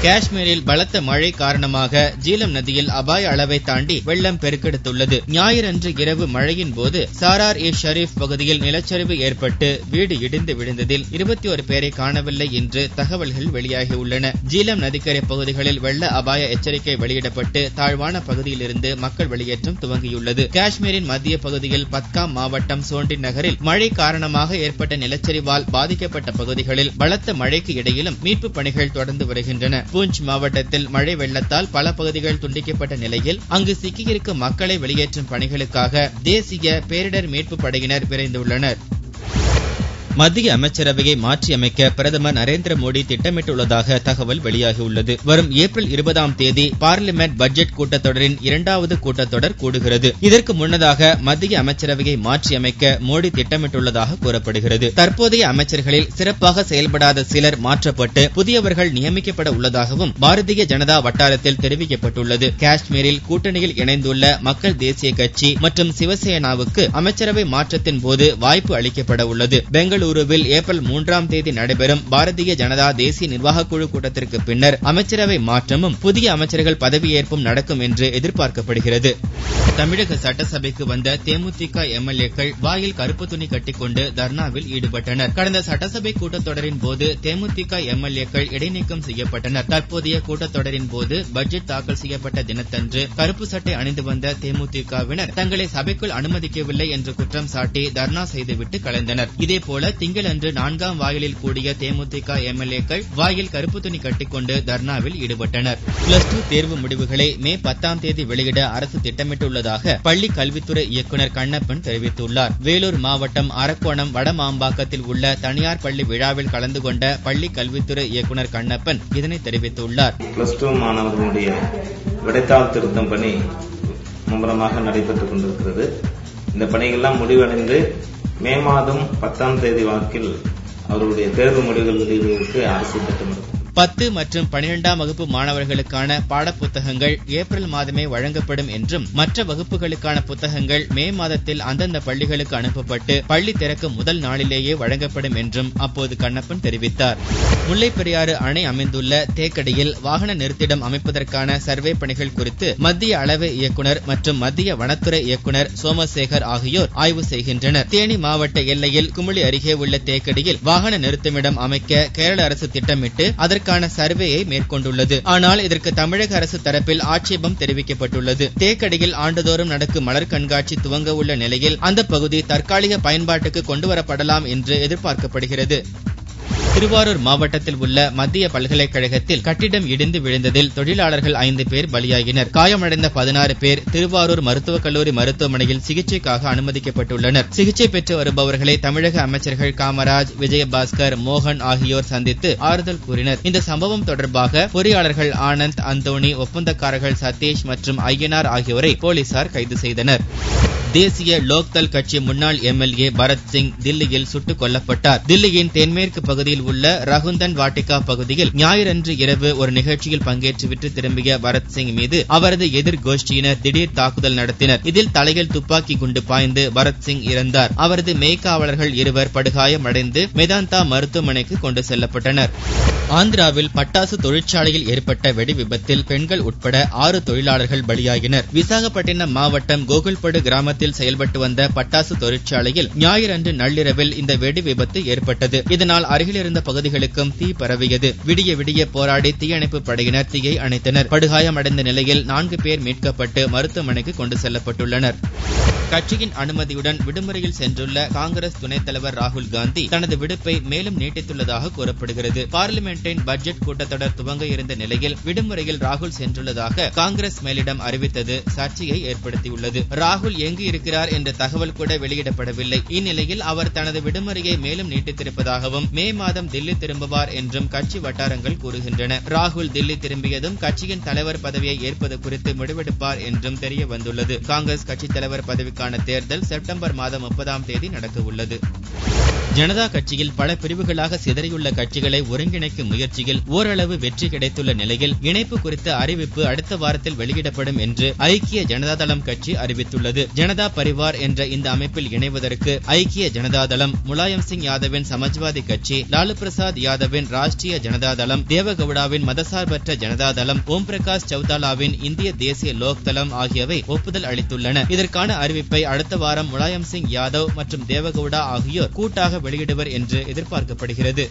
காஷ்மீரில் பலத்த மழை காரணமாக ஜீலம் நதியில் அபாய அளவை தாண்டி வெள்ளம் பெருக்கெடுத்துள்ளது ஞாயிறன்று இரவு மழையின் போது சாரார் இ ஷரீப் பகுதியில் நிலச்சரிவு ஏற்பட்டு வீடு இடிந்து விழுந்ததில் இருபத்தி ஒரு பேரை காணவில்லை என்று தகவல்கள் வெளியாகியுள்ளன ஜீலம் நதிக்கரை பகுதிகளில் வெள்ள அபாய எச்சரிக்கை வெளியிடப்பட்டு தாழ்வான பகுதியிலிருந்து மக்கள் வெளியேற்றம் துவங்கியுள்ளது காஷ்மீரின் மத்திய பகுதியில் பத்காம் மாவட்டம் சோண்டின் நகரில் மழை காரணமாக ஏற்பட்ட நிலச்சரிவால் பாதிக்கப்பட்ட பகுதிகளில் பலத்த மழைக்கு இடையிலும் மீட்பு பணிகள் தொடர்ந்து வருகின்றன பூஞ்ச் மாவட்டத்தில் மழை வெள்ளத்தால் பல பகுதிகள் துண்டிக்கப்பட்ட நிலையில் அங்கு சிக்கியிருக்கும் மக்களை வெளியேற்றும் பணிகளுக்காக தேசிய பேரிடர் மீட்பு படையினர் விரைந்துள்ளனர் மத்திய அமைச்சரவையை மாற்றியமைக்க பிரதமர் நரேந்திர மோடி திட்டமிட்டுள்ளதாக தகவல் வெளியாகியுள்ளது வரும் ஏப்ரல் இருபதாம் தேதி பார்லிமெண்ட் பட்ஜெட் கூட்டத்தொடரின் இரண்டாவது கூட்டத்தொடர் கூடுகிறது இதற்கு முன்னதாக மத்திய அமைச்சரவையை மாற்றியமைக்க மோடி திட்டமிட்டுள்ளதாக கூறப்படுகிறது தற்போதைய அமைச்சர்களில் சிறப்பாக செயல்படாத சிலர் மாற்றப்பட்டு புதியவர்கள் நியமிக்கப்பட உள்ளதாகவும் பாரதிய ஜனதா வட்டாரத்தில் தெரிவிக்கப்பட்டுள்ளது காஷ்மீரில் கூட்டணியில் இணைந்துள்ள மக்கள் தேசிய கட்சி மற்றும் சிவசேனாவுக்கு அமைச்சரவை மாற்றத்தின் போது வாய்ப்பு அளிக்கப்பட உள்ளது பெங்களூரு பெங்களூருவில் ஏப்ரல் மூன்றாம் தேதி நடைபெறும் பாரதிய ஜனதா தேசிய நிர்வாகக் குழு கூட்டத்திற்கு பின்னர் அமைச்சரவை மாற்றமும் புதிய அமைச்சர்கள் பதவியேற்பும் நடக்கும் என்று எதிர்பார்க்கப்படுகிறது தமிழக சட்டசபைக்கு வந்த தேமுதிக எம்எல்ஏக்கள் வாயில் கருப்பு துணி கட்டிக்கொண்டு தர்ணாவில் ஈடுபட்டனர் கடந்த சட்டசபை கூட்டத்தொடரின் போது தேமுதிக எம்எல்ஏக்கள் இடைநீக்கம் செய்யப்பட்டனர் தற்போதைய கூட்டத்தொடரின் போது பட்ஜெட் தாக்கல் செய்யப்பட்ட தினத்தன்று கருப்பு சட்டை அணிந்து வந்த தேமுதிகவினர் தங்களை சபைக்குள் அனுமதிக்கவில்லை என்று குற்றம் சாட்டி தர்ணா செய்துவிட்டு கலைந்தனர் இதேபோல திங்களன்று நான்காம் வாயிலில் கூடிய தேமுதிக எம்எல்ஏக்கள் வாயில் கருப்பு துணி கட்டிக்கொண்டு தர்ணாவில் ஈடுபட்டனர் பிளஸ் டூ தேர்வு முடிவுகளை மே பத்தாம் தேதி வெளியிட அரசு திட்டமிட்டுள்ளதாக பள்ளி கல்வித்துறை இயக்குநர் கண்ணப்பன் தெரிவித்துள்ளார் வேலூர் மாவட்டம் அரக்கோணம் வடமாம்பாக்கத்தில் உள்ள தனியார் பள்ளி விழாவில் கலந்து கொண்ட பள்ளி கல்வித்துறை இயக்குநர் கண்ணப்பன் இதனை தெரிவித்துள்ளார் பிளஸ் டூ மாணவர்களுடைய விடைத்தாள் திருத்தம் பணி மும்முரமாக நடைபெற்றுக் கொண்டிருக்கிறது இந்த பணிகள்லாம் முடிவடைந்து மே மாதம் பத்தாம் தேதி வாக்கில் அவர்களுடைய தேர்வு முடிவுகள் வெளியிடுவதற்கு அரசு திட்டமிடும் பத்து மற்றும் பனிரெண்டாம் வகுப்பு மாணவர்களுக்கான பாடப்புத்தகங்கள் ஏப்ரல் மாதமே வழங்கப்படும் என்றும் மற்ற வகுப்புகளுக்கான புத்தகங்கள் மே மாதத்தில் அந்தந்த பள்ளிகளுக்கு அனுப்பப்பட்டு பள்ளி திறக்கும் முதல் நாளிலேயே வழங்கப்படும் என்றும் அப்போது கண்ணப்பன் தெரிவித்தார் முல்லைப் பெரியாறு அணை அமைந்துள்ள தேக்கடியில் வாகன நிறுத்திடம் அமைப்பதற்கான சர்வே பணிகள் குறித்து மத்திய அளவை இயக்குநர் மற்றும் மத்திய வனத்துறை இயக்குநர் சோமசேகர் ஆகியோர் ஆய்வு செய்கின்றனர் தேனி மாவட்ட எல்லையில் குமிளி அருகே உள்ள தேக்கடியில் வாகன நிறுத்துமிடம் அமைக்க கேரள அரசு திட்டமிட்டு அதற்கு இதற்கான சர்வேயை மேற்கொண்டுள்ளது ஆனால் இதற்கு தமிழக அரசு தரப்பில் ஆட்சேபம் தெரிவிக்கப்பட்டுள்ளது தேக்கடியில் ஆண்டுதோறும் நடக்கும் மலர் கண்காட்சி துவங்க உள்ள நிலையில் அந்த பகுதி தற்காலிக பயன்பாட்டுக்கு கொண்டுவரப்படலாம் என்று எதிர்பார்க்கப்படுகிறது திருவாரூர் மாவட்டத்தில் உள்ள மத்திய பல்கலைக்கழகத்தில் கட்டிடம் இடிந்து விழுந்ததில் தொழிலாளர்கள் ஐந்து பேர் பலியாகினர் காயமடைந்த பதினாறு பேர் திருவாரூர் மருத்துவக் கல்லூரி மருத்துவமனையில் சிகிச்சைக்காக அனுமதிக்கப்பட்டுள்ளனர் சிகிச்சை பெற்று வருபவர்களை தமிழக அமைச்சர்கள் காமராஜ் விஜயபாஸ்கர் மோகன் ஆகியோர் சந்தித்து ஆறுதல் கூறினர் இந்த சம்பவம் தொடர்பாக பொறியாளர்கள் ஆனந்த் அந்தோணி ஒப்பந்தக்காரர்கள் சதீஷ் மற்றும் ஐயனார் ஆகியோரை போலீசார் கைது செய்தனர் தேசிய லோக்தள் கட்சி முன்னாள் எம்எல்ஏ பரத் சிங் தில்லியில் சுட்டுக் கொல்லப்பட்டார் தில்லியின் தென்மேற்கு பகுதியில் உள்ள ரகுந்தன் வாட்டிகா பகுதியில் ஞாயிறன்று இரவு ஒரு நிகழ்ச்சியில் பங்கேற்றுவிட்டு திரும்பிய பரத் சிங் மீது அவரது எதிர் கோஷ்டியினர் திடீர் தாக்குதல் நடத்தினர் இதில் தலையில் துப்பாக்கி குண்டு பாய்ந்து பரத் சிங் இறந்தார் அவரது மெய்க்காவலர்கள் இருவர் படுகாயமடைந்து மெதாந்தா மருத்துவமனைக்கு கொண்டு செல்லப்பட்டனர் ஆந்திராவில் பட்டாசு தொழிற்சாலையில் ஏற்பட்ட வெடி விபத்தில் பெண்கள் உட்பட ஆறு தொழிலாளர்கள் பலியாகினர் விசாகப்பட்டினம் மாவட்டம் கோகுல்படு கிராமத்தில் செயல்பட்டு வந்த பட்டாசு தொழிற்சாலையில் ஞாயிறன்று நள்ளிரவில் இந்த வெடி விபத்து ஏற்பட்டது இதனால் அருகில் இருந்த பகுதிகளுக்கும் தீ பரவியது விடிய விடிய போராடி தீயணைப்பு படையினர் தீயை அணைத்தனர் படுகாயமடைந்த நிலையில் நான்கு பேர் மீட்கப்பட்டு மருத்துவமனைக்கு கொண்டு செல்லப்பட்டுள்ளனர் கட்சியின் அனுமதியுடன் விடுமுறையில் சென்றுள்ள காங்கிரஸ் துணைத் தலைவர் ராகுல் காந்தி தனது விடுப்பை மேலும் நீட்டித்துள்ளதாக கூறப்படுகிறது பார்லிமெண்டின் பட்ஜெட் கூட்டத்தொடர் துவங்க இருந்த நிலையில் விடுமுறையில் ராகுல் சென்றுள்ளதாக காங்கிரஸ் மேலிடம் அறிவித்தது சர்ச்சையை ஏற்படுத்தியுள்ளது ராகுல் எங்கு இருக்கிறார் என்ற தகவல் கூட வெளியிடப்படவில்லை இந்நிலையில் அவர் தனது விடுமுறையை மேலும் நீட்டித்திருப்பதாகவும் மே மாதம் தில்லி திரும்புவார் என்றும் கட்சி வட்டாரங்கள் கூறுகின்றன ராகுல் தில்லி திரும்பியதும் கட்சியின் தலைவர் பதவியை ஏற்பது குறித்து முடிவெடுப்பார் என்றும் தெரிய வந்துள்ளது காங்கிரஸ் கட்சித் தலைவர் பதவிக்கான தேர்தல் செப்டம்பர் மாதம் முப்பதாம் தேதி நடக்க உள்ளது ஜனதா கட்சியில் பல பிரிவுகளாக சிதறியுள்ள கட்சிகளை ஒருங்கிணைக்கும் முயற்சியில் ஓரளவு வெற்றி கிடைத்துள்ள நிலையில் இணைப்பு குறித்த அறிவிப்பு அடுத்த வாரத்தில் வெளியிடப்படும் என்று ஐக்கிய ஜனதாதளம் கட்சி அறிவித்துள்ளது ஜனதா பரிவார் என்ற இந்த அமைப்பில் இணைவதற்கு ஐக்கிய ஜனதாதளம் முலாயம் சிங் யாதவின் சமாஜ்வாதி கட்சி லாலு பிரசாத் யாதவின் ராஷ்டிரிய ஜனதாதளம் தேவகவுடாவின் மதசார்பற்ற ஜனதாதளம் ஓம் பிரகாஷ் சௌதாலாவின் இந்திய தேசிய லோக்தளம் ஆகியவை ஒப்புதல் அளித்துள்ளன இதற்கான அறிவிப்பை அடுத்த வாரம் முலாயம் சிங் யாதவ் மற்றும் தேவகவுடா ஆகியோர் கூட்டாக வெளியிடுவர் என்று எதிர்பார்க்கப்படுகிறது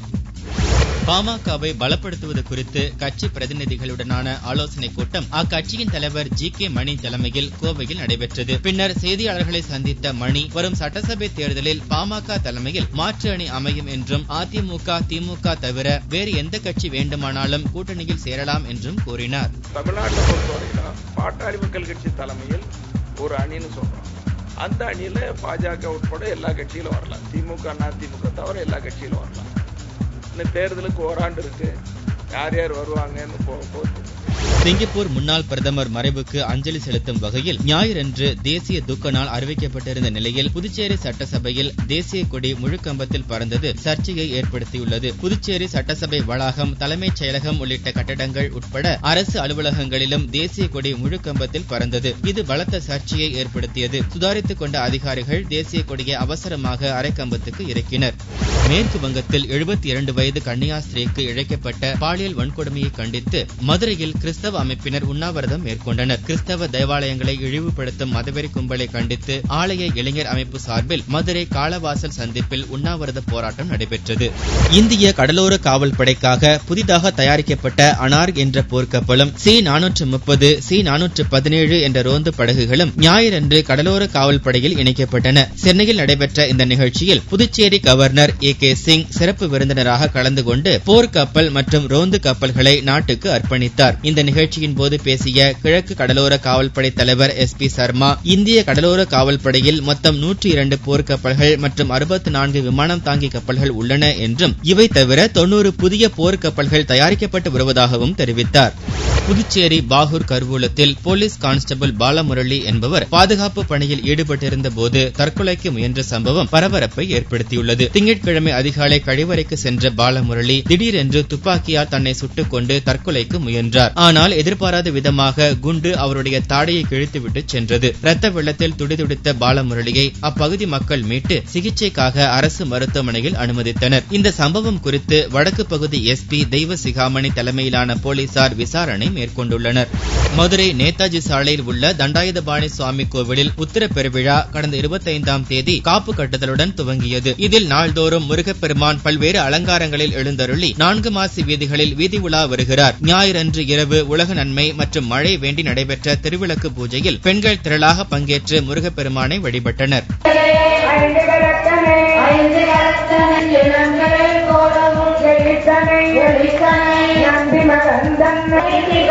பாமகவை பலப்படுத்துவது குறித்து கட்சி பிரதிநிதிகளுடனான ஆலோசனைக் கூட்டம் அக்கட்சியின் தலைவர் ஜி கே மணி தலைமையில் கோவையில் நடைபெற்றது பின்னர் செய்தியாளர்களை சந்தித்த மணி வரும் சட்டசபை தேர்தலில் பாமக தலைமையில் மாற்று அணி அமையும் என்றும் அதிமுக திமுக தவிர வேறு எந்த கட்சி வேண்டுமானாலும் கூட்டணியில் சேரலாம் என்றும் கூறினார் தமிழ்நாட்டை பொறுத்தவரைக்கும் பாட்டாளி மக்கள் கட்சி தலைமையில் ஒரு அணின்னு சொல்றோம் அந்த அணியில பாஜக உட்பட எல்லா கட்சியிலும் வரலாம் திமுக அதிமுக தவிர எல்லா கட்சியிலும் வரலாம் இன்னும் தேர்தலுக்கு ஓராண்டு இருக்கு யார் யார் வருவாங்கன்னு போ போகுது சிங்கப்பூர் முன்னாள் பிரதமர் மறைவுக்கு அஞ்சலி செலுத்தும் வகையில் ஞாயிறன்று தேசிய துக்க நாள் அறிவிக்கப்பட்டிருந்த நிலையில் புதுச்சேரி சட்டசபையில் தேசிய கொடி முழுக்கம்பத்தில் பறந்தது சர்ச்சையை ஏற்படுத்தியுள்ளது புதுச்சேரி சட்டசபை வளாகம் தலைமைச் செயலகம் உள்ளிட்ட கட்டடங்கள் உட்பட அரசு அலுவலகங்களிலும் தேசிய கொடி முழுக்கம்பத்தில் பறந்தது இது பலத்த சர்ச்சையை ஏற்படுத்தியது சுதாரித்துக் கொண்ட அதிகாரிகள் தேசிய கொடியை அவசரமாக அரைக்கம்பத்துக்கு இறக்கினர் மேற்கு வங்கத்தில் எழுபத்தி இரண்டு வயது கன்னியாஸ்திரிக்கு இழைக்கப்பட்ட பாலியல் வன்கொடுமையை கண்டித்து மதுரையில் கிறிஸ்தவ அமைப்பினர் உண்ணாவிரதம் மேற்கொண்டனர் கிறிஸ்தவ தேவாலயங்களை இழிவுபடுத்தும் மதவெறி கும்பலை கண்டித்து ஆலய இளைஞர் அமைப்பு சார்பில் மதுரை காளவாசல் சந்திப்பில் உண்ணாவிரத போராட்டம் நடைபெற்றது இந்திய கடலோர காவல் படைக்காக புதிதாக தயாரிக்கப்பட்ட அனார் என்ற போர்க்கப்பலும் சி நானூற்று முப்பது சி நானூற்று பதினேழு என்ற ரோந்து படகுகளும் ஞாயிறன்று கடலோர காவல் படையில் இணைக்கப்பட்டன சென்னையில் நடைபெற்ற இந்த நிகழ்ச்சியில் Puducherry governor A K Singh சிறப்பு விருந்தினராக கலந்து கொண்டு போர்க்கப்பல் மற்றும் ரோந்து கப்பல்களை நாட்டுக்கு அர்ப்பணித்தார் இந்த நிகழ்ச்சியின் போது பேசிய கிழக்கு கடலோர காவல்படை தலைவர் எஸ் பி சர்மா இந்திய கடலோர காவல்படையில் மொத்தம் நூற்றி இரண்டு போர்க்கப்பல்கள் மற்றும் அறுபத்தி நான்கு விமானம் தாங்கி கப்பல்கள் உள்ளன என்றும் இவை தவிர தொன்னூறு புதிய போர்க்கப்பல்கள் தயாரிக்கப்பட்டு வருவதாகவும் தெரிவித்தார் புதுச்சேரி பாகூர் கருவூலத்தில் போலீஸ் கான்ஸ்டபிள் பாலமுரளி என்பவர் பாதுகாப்பு பணியில் ஈடுபட்டிருந்த போது தற்கொலைக்கு முயன்ற சம்பவம் பரபரப்பை ஏற்படுத்தியுள்ளது திங்கட்கிழமை அதிகாலை கழிவறைக்கு சென்ற பாலமுரளி திடீரென்று துப்பாக்கியால் தன்னை சுட்டுக் கொண்டு தற்கொலைக்கு முயன்றார் ஆனால் எதிர்பாராத விதமாக குண்டு அவருடைய தாடையை கிழித்துவிட்டு சென்றது ரத்த வெள்ளத்தில் துடிதுடித்த பாலமுரளியை அப்பகுதி மக்கள் மீட்டு சிகிச்சைக்காக அரசு மருத்துவமனையில் அனுமதித்தனர் இந்த சம்பவம் குறித்து வடக்கு பகுதி எஸ்பி தெய்வ சிகாமணி தலைமையிலான போலீசார் விசாரணை மேற்கொண்டுள்ளனர் மதுரை நேதாஜி சாலையில் உள்ள தண்டாயுதபாணி சுவாமி கோவிலில் உத்தர பெருவிழா கடந்த இருபத்தைந்தாம் தேதி காப்பு கட்டுதலுடன் துவங்கியது இதில் நாள்தோறும் முருகப்பெருமான் பல்வேறு அலங்காரங்களில் எழுந்தருளி நான்கு மாசி வீதிகளில் வீதி உலா வருகிறார் ஞாயிறன்று இரவு உலக நன்மை மற்றும் மழை வேண்டி நடைபெற்ற திருவிளக்கு பூஜையில் பெண்கள் திரளாக பங்கேற்று முருகப்பெருமானை வழிபட்டனர் ஐந்து கரத்தனை ஐந்து கரத்தனை இளங்கரை கோலமும் செழித்தனை எளித்தனை நம்பி மறந்தன்னை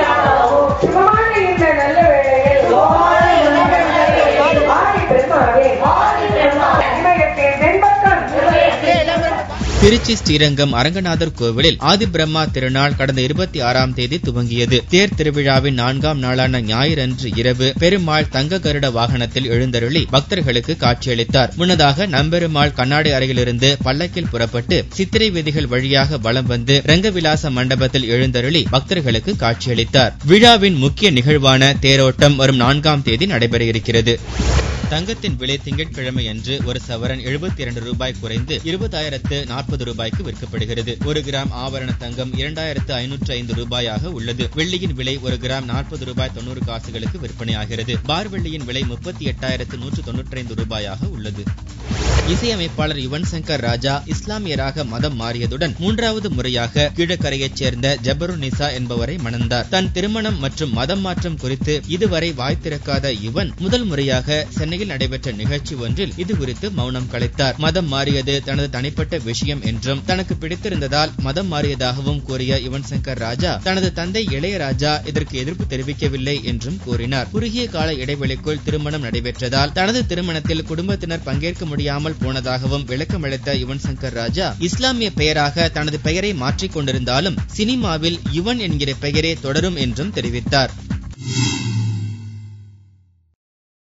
சுகமான இந்த நல்ல வேளையில் ஓலை உலகங்களை ஆதி பெருமாவே ஆதி பெருமாவே இமயத்தில் தென்பக்கம் திருச்சி ஸ்ரீரங்கம் அரங்கநாதர் கோவிலில் ஆதிபிரம்மா திருநாள் கடந்த இருபத்தி ஆறாம் தேதி துவங்கியது தேர் திருவிழாவின் நான்காம் நாளான ஞாயிறன்று இரவு பெருமாள் தங்க கருட வாகனத்தில் எழுந்தருளி பக்தர்களுக்கு காட்சியளித்தார் முன்னதாக நம்பெருமாள் கண்ணாடி அறையிலிருந்து பல்லக்கில் புறப்பட்டு சித்திரை வீதிகள் வழியாக வலம் வந்து ரங்கவிலாச மண்டபத்தில் எழுந்தருளி பக்தர்களுக்கு காட்சியளித்தார் விழாவின் முக்கிய நிகழ்வான தேரோட்டம் வரும் நான்காம் தேதி நடைபெற இருக்கிறது தங்கத்தின் விலை திங்கட்கிழமை அன்று ஒரு சவரன் எழுபத்தி இரண்டு ரூபாய் குறைந்து இருபதாயிரத்து நாற்பது ரூபாய்க்கு விற்கப்படுகிறது ஒரு கிராம் ஆபரண தங்கம் இரண்டாயிரத்து ஐநூற்று ஐந்து ரூபாயாக உள்ளது வெள்ளியின் விலை ஒரு கிராம் நாற்பது ரூபாய் தொண்ணூறு காசுகளுக்கு விற்பனையாகிறது பார் வெள்ளியின் விலை முப்பத்தி எட்டாயிரத்து நூற்று தொன்னூற்றி ஐந்து ரூபாயாக உள்ளது இசையமைப்பாளர் யுவன் சங்கர் ராஜா இஸ்லாமியராக மதம் மாறியதுடன் மூன்றாவது முறையாக கீழக்கரையைச் சேர்ந்த ஜபரு நிசா என்பவரை மணந்தார் தன் திருமணம் மற்றும் மதம் மாற்றம் குறித்து இதுவரை வாய் திறக்காத யுவன் முதல் முறையாக சென்னையில் நடைபெற்ற நிகழ்ச்சி ஒன்றில் இது குறித்து மௌனம் கலைத்தார் மதம் மாறியது தனது தனிப்பட்ட விஷயம் என்றும் தனக்கு பிடித்திருந்ததால் மதம் மாறியதாகவும் கூறிய யுவன் சங்கர் ராஜா தனது தந்தை இளையராஜா இதற்கு எதிர்ப்பு தெரிவிக்கவில்லை என்றும் கூறினார் குறுகிய கால இடைவெளிக்குள் திருமணம் நடைபெற்றதால் தனது திருமணத்தில் குடும்பத்தினர் பங்கேற்க முடியாமல் போனதாகவும் விளக்கமளித்த யுவன் சங்கர் ராஜா இஸ்லாமிய பெயராக தனது பெயரை மாற்றிக் கொண்டிருந்தாலும் சினிமாவில் யுவன் என்கிற பெயரே தொடரும் என்றும் தெரிவித்தார்